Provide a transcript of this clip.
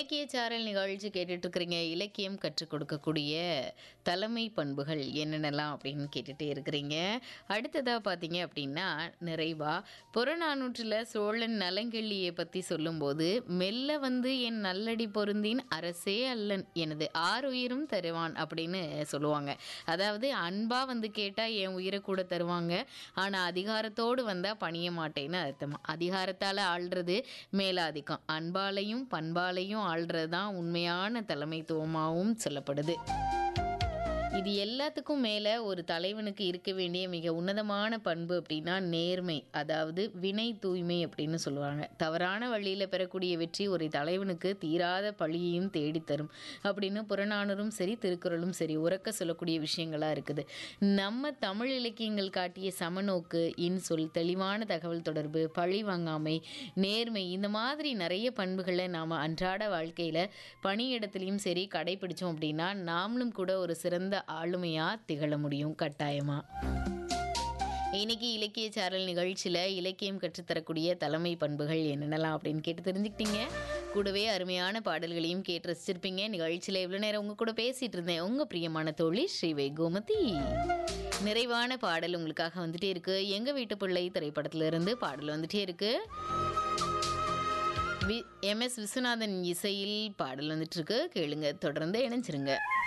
இலக்கிய சாரல் நிகழ்ச்சி கேட்டுட்டு இருக்கிறீங்க இலக்கியம் கற்றுக் கொடுக்கக்கூடிய தலைமை பண்புகள் என்னென்னலாம் அப்படின்னு கேட்டுட்டே இருக்கிறீங்க அடுத்ததாக பார்த்தீங்க அப்படின்னா நிறைவா புறநானூற்றில் சோழன் நலங்கிள்ளியை பற்றி சொல்லும்போது மெல்ல வந்து என் நல்லடி பொருந்தின் அரசே அல்லன் எனது ஆறுயிரும் தருவான் அப்படின்னு சொல்லுவாங்க அதாவது அன்பாக வந்து கேட்டால் என் உயிரை கூட தருவாங்க ஆனால் அதிகாரத்தோடு வந்தால் பணிய மாட்டேன்னு அர்த்தம் அதிகாரத்தால் ஆள்றது மேலாதிக்கம் அன்பாலையும் பண்பாலையும் ஆள்றது தான் உண்மையான தலைமைத்துவமாகவும் சொல்லப்படுது இது எல்லாத்துக்கும் மேலே ஒரு தலைவனுக்கு இருக்க வேண்டிய மிக உன்னதமான பண்பு அப்படின்னா நேர்மை அதாவது வினை தூய்மை அப்படின்னு சொல்லுவாங்க தவறான வழியில் பெறக்கூடிய வெற்றி ஒரு தலைவனுக்கு தீராத பழியையும் தேடித்தரும் அப்படின்னு புறநானூறும் சரி திருக்குறளும் சரி உறக்க சொல்லக்கூடிய விஷயங்களாக இருக்குது நம்ம தமிழ் இலக்கியங்கள் காட்டிய சமநோக்கு இன்சொல் தெளிவான தகவல் தொடர்பு பழி வாங்காமை நேர்மை இந்த மாதிரி நிறைய பண்புகளை நாம் அன்றாட வாழ்க்கையில் பணியிடத்துலையும் சரி கடைபிடிச்சோம் அப்படின்னா நாமளும் கூட ஒரு சிறந்த ஆளுமையாக திகழ முடியும் கட்டாயமாக இன்னைக்கு இலக்கிய சாரல் நிகழ்ச்சியில் இலக்கியம் கற்றுத்தரக்கூடிய தலைமை பண்புகள் என்னென்னலாம் அப்படின்னு கேட்டு தெரிஞ்சுக்கிட்டீங்க கூடவே அருமையான பாடல்களையும் கேட்டு ரசிச்சிருப்பீங்க நிகழ்ச்சியில் இவ்வளோ நேரம் உங்கள் கூட பேசிகிட்டு இருந்தேன் உங்கள் பிரியமான தோழி ஸ்ரீவை கோமதி நிறைவான பாடல் உங்களுக்காக வந்துட்டே இருக்கு எங்கள் வீட்டு பிள்ளை திரைப்படத்திலிருந்து பாடல் வந்துட்டே இருக்கு வி எம் எஸ் விஸ்வநாதன் இசையில் பாடல் வந்துட்டு இருக்கு கேளுங்க தொடர்ந்து இணைஞ்சிருங்க